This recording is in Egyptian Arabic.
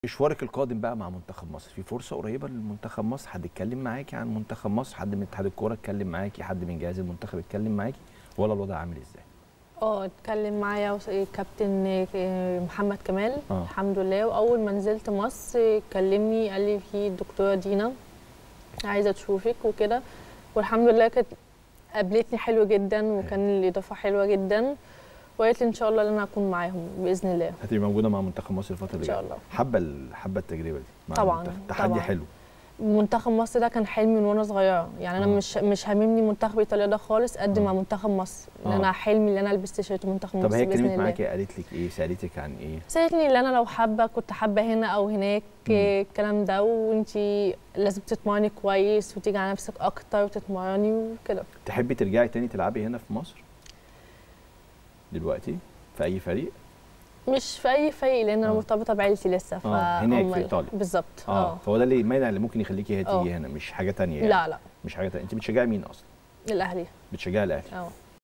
مشوارك القادم بقى مع منتخب مصر في فرصه قريبه لمنتخب مصر حد اتكلم معاكي عن منتخب مصر حد من اتحاد الكوره اتكلم معاكي حد من جهاز المنتخب اتكلم معاكي ولا الوضع عامل ازاي اه اتكلم معايا وس- كابتن آه، محمد كمال آه. الحمد لله واول ما نزلت مصر كلمني قال لي في الدكتوره دينا عايزه تشوفك وكده والحمد لله كانت قابلتني حلو جدا وكان الاضافه حلوه جدا وقالت لي ان شاء الله ان انا اكون معاهم باذن الله هتبقي موجوده مع منتخب مصر الفتره اللي ان شاء جايه الله حابه ال- حابه التجربه دي مع طبعاً، المنتخب. تحدي طبعاً. حلو منتخب مصر ده كان حلمي من وانا صغيره يعني انا آه. مش مش هاممني منتخب ايطاليا ده خالص قد آه. ما منتخب مصر ان آه. انا حلمي ان انا البس تيشيرت منتخب طب مصر هي باذن اتكلمت الله معاكي قالت لك ايه سالتك عن ايه سالتني اللي انا لو حابه كنت حابه هنا او هناك مم. الكلام ده وانتي لازم تتمرني كويس وتيجي على نفسك اكتر وتتمرني وكده تحبي ترجعي تاني تلعبي هنا في مصر دلوقتي في اي فريق مش في اي فريق لان انا آه. مرتبطه بعيلتي لسه ف آه، هناك في هم- إيطاليا. بالظبط اه اه فهو ده اللي المانع اللي ممكن يخليكي هي آه. تيجي هنا مش حاجه تانية يعني. لا لا مش حاجه تانية انت بتشجعي مين اصلا الاهلي بتشجعي الاهلي اه